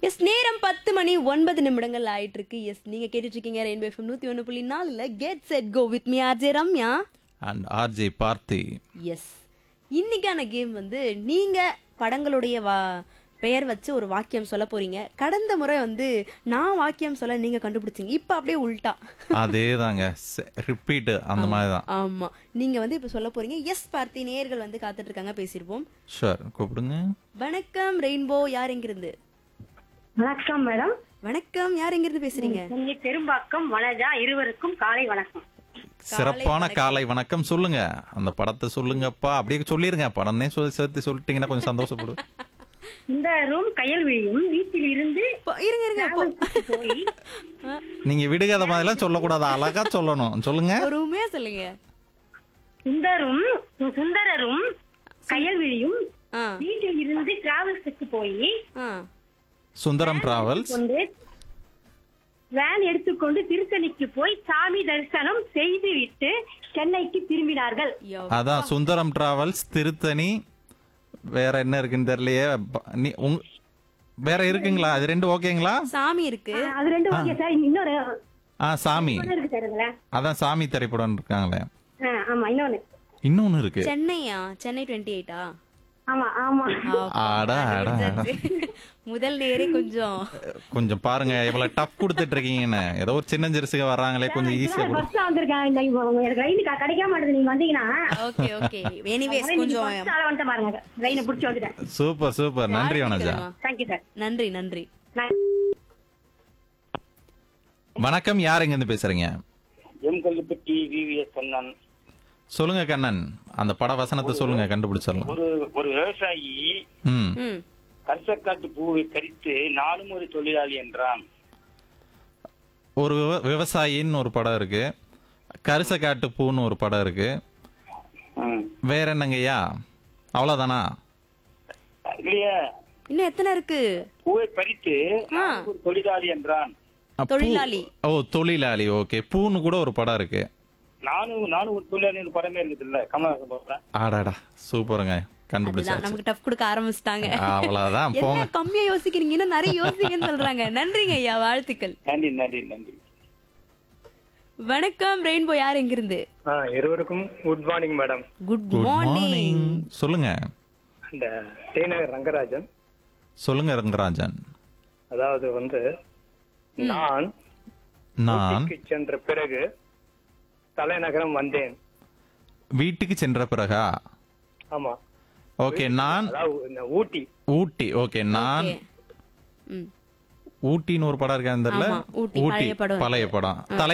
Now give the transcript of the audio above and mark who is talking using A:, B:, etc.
A: S நேரம் பத்து மணி ஒன்பது நிமிடங்கள் ஆயிட்டு இருக்கு எஸ் நீங்க கேட்டுட்டு இருக்கீங்க ரெயின்போ எஃப்எம் நூத்தி ஒன்று புள்ளி நாலுல get set go with me RJ Ramya
B: and RJ Parthi
A: எஸ் இன்னைக்கான கேம் வந்து நீங்க படங்களுடைய வா பெயர் வச்சு ஒரு வாக்கியம் சொல்ல போறீங்க கடந்த முறை வந்து நான் வாக்கியம் சொல்ல நீங்க கண்டுபிடிச்சீங்க இப்ப அப்படியே உல்டா
B: அதே தாங்க ரிப்பீட் அந்த மாதிரி தான்
A: ஆமா நீங்க வந்து இப்ப சொல்ல போறீங்க எஸ் பார்த்தி நேயர்கள் வந்து காத்துட்டு இருக்காங்க பேசிருப்போம்
B: ஷூர் கூப்பிடுங்க
A: வணக்கம் ரெயின்போ யார் எங்கிருந்து
C: வணக்கம் மேடம்
A: வணக்கம் யார் எங்கிருந்து பேசுறீங்க
C: நீங்க பெரும்பாக்கம் வனஜா இருவருக்கும் காலை வணக்கம்
B: சிறப்பான காலை வணக்கம் சொல்லுங்க அந்த படத்தை சொல்லுங்கப்பா அப்படியே சொல்லிருங்க படம்னே சொல்லி சேர்த்து சொல்லிட்டீங்கன்னா கொஞ்சம் சந்தோஷப்படும்
C: இந்த ரூம் கையல் விழியும் வீட்டில் இருந்து
A: இப்போ இருங்க இருங்க இப்போ
C: போய்
B: நீங்க விடுகாத மாதிரிலாம் சொல்லக்கூடாது அழகா சொல்லணும் சொல்லுங்க
A: ஒரு உண்மையா சொல்லுங்க
C: சுந்தரும் சுந்தரரும் கையல் விழியும்
A: ஆ
C: வீட்டில் இருந்து டிராவல்ஸுக்கு போய்
A: ஆ
B: சுந்தரம் டிராவல்ஸ்
C: கொண்டு வேன் எடுத்துக்கொண்டு திருத்தணிக்கு போய் சாமி தரிசனம் செய்துவிட்டு சென்னைக்கு திரும்பினார்கள்
A: ஐயோ.
B: அதான் சுந்தரம் டிராவல்ஸ் திருத்தணி வேற என்ன இருக்குன்னு தெரியலையே ப- நீ- உங்க- வேற இருக்குங்களா அது ரெண்டு ஓகேங்களா
A: சாமி இருக்கு
C: அது ரெண்டு ஓகே சார் இன்னொரு
B: ஆ சாமி
C: இன்னொன்னு இருக்கு சார் இதுல
B: அதான் சாமி திரைப்படம் இருக்காங்களே
C: ஆ, ஆமா இன்னொன்னு
B: இன்னொன்னு இருக்கு
A: சென்னையா சென்னை டுவெண்ட்டி எயிட்டா
C: ஆமா ஆமா
B: ஆடா ஆடா ஆடா
A: முதல் நேரே கொஞ்சம்
B: கொஞ்சம் பாருங்க எவ்வளவு டஃப் கொடுத்துட்டு இருக்கீங்கன்னு ஏதோ ஒரு சின்ன ஜெர்சிக வர்றாங்களே கொஞ்சம் ஈஸியா கொடு
C: ஃபர்ஸ்ட் வந்திருக்கேன் இந்த இப்போ எனக்கு ரைடு கிடைக்க மாட்டேது நீங்க வந்தீங்கன்னா
A: ஓகே ஓகே எனிவேஸ் கொஞ்சம்
C: ஃபர்ஸ்ட் ஆள வந்துட்டு பாருங்க ரைனை புடிச்சு வந்துட்டேன்
B: சூப்பர் சூப்பர் நன்றி வனஜா
A: தெரியுமா?
C: தேங்க்யூ சார்
A: நன்றி நன்றி
C: நான்
B: வணக்கம் யார் எங்க இருந்து பேசுறீங்க
D: எம் கல்லுப்பட்டி விவிஎஸ் கண்ணன்
B: சொல்லுங்க கண்ணன் அந்த பட வசனத்தை சொல்லுங்க கண்டுபிடிச்சிடலாம்
D: ஒரு ஒரு விவசாயி
B: ம்
A: ம்
D: கரிசக்காட்டு பூவை கரித்து நானும் ஒரு தொழிலாளி என்றான்
B: ஒரு விவ- விவசாயின்னு ஒரு படம் இருக்கு கரிசக்காட்டு பூன்னு ஒரு படம் இருக்கு
D: ம்.
B: வேற என்னங்கய்யா அவ்வளவுதானா
D: இல்லையா
A: இன்னும் எத்தனை இருக்கு
D: பூவை பறித்து நானும் ஒரு தொழிலாளி என்றான்
B: அ, பூ-
A: தொழிலாளி.
B: ஓ தொழிலாளி ஓகே பூன்னு கூட ஒரு படம் இருக்கு
D: நானும் நானும் ஒரு தொழிலாளி ஒரு படமே இருக்குது இல்ல கமலஹாசன் போடுறேன்
B: ஆடாடா சூப்பருங்க
A: அதுதான்
B: கண்டுபிடிச்சாச்சு
A: நமக்கு டஃப் கொடுக்க ஆரம்பிச்சிட்டாங்க
B: அவ்வளவுதான் போங்க
A: என்ன கம்மியா யோசிக்கிறீங்க இன்னும் நிறைய யோசிங்கன்னு சொல்றாங்க நன்றிங்க ஐயா வாழ்த்துக்கள்
D: நன்றி நன்றி நன்றி
A: வணக்கம் ரெயின்போ யார் எங்கிருந்து
E: ஆ இருவருக்கும் good morning madam
A: good
B: good
A: morning
B: morning சொல்லுங்க
E: இந்த டிநகர் ரங்கராஜன்
B: சொல்லுங்க ரங்கராஜன்
E: அதாவது வந்து நான்
B: நான்
E: ஊட்டிக்கு சென்ற பிறகு தலைநகரம் வந்தேன்
B: வீட்டுக்கு சென்ற பிறகா
E: ஆமா
B: ஓகே நான்
E: அதாவது இந்த ஊட்டி
B: ஊட்டி ஓகே நான்
A: ம்
B: ஊட்டின்னு ஒரு படம் இருக்கா தெரியல
A: ஆமா, ஊட்டி, பழைய படம்
B: பழைய படம் தலை